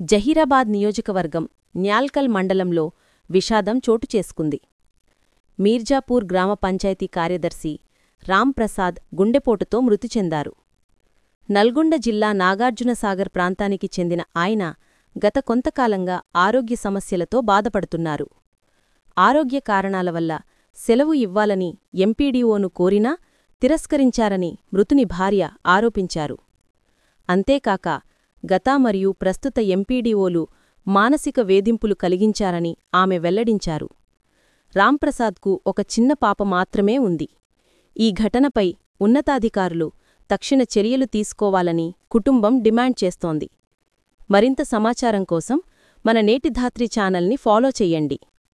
జహీరాబాద్ నియోజకవర్గం న్యాల్కల్ మండలంలో విషాదం చోటు చేసుకుంది మీర్జాపూర్ గ్రామ పంచాయతీ కార్యదర్శి రాంప్రసాద్ గుండెపోటుతో మృతి చెందారు నల్గొండ జిల్లా నాగార్జునసాగర్ ప్రాంతానికి చెందిన ఆయన గత కొంతకాలంగా ఆరోగ్య సమస్యలతో బాధపడుతున్నారు ఆరోగ్య కారణాల వల్ల సెలవు ఇవ్వాలని ఎంపీడీఓను కోరినా తిరస్కరించారని మృతుని భార్య ఆరోపించారు అంతేకాక గత మరియు ప్రస్తుత ఎంపీడీఓలు మానసిక వేధింపులు కలిగించారని ఆమె వెల్లడించారు రాంప్రసాద్కు ఒక చిన్న పాప మాత్రమే ఉంది ఈ ఘటనపై ఉన్నతాధికారులు తక్షణ చర్యలు తీసుకోవాలని కుటుంబం డిమాండ్ చేస్తోంది మరింత సమాచారం కోసం మన నేటి ధాత్రి ఛానల్ని ఫాలో చెయ్యండి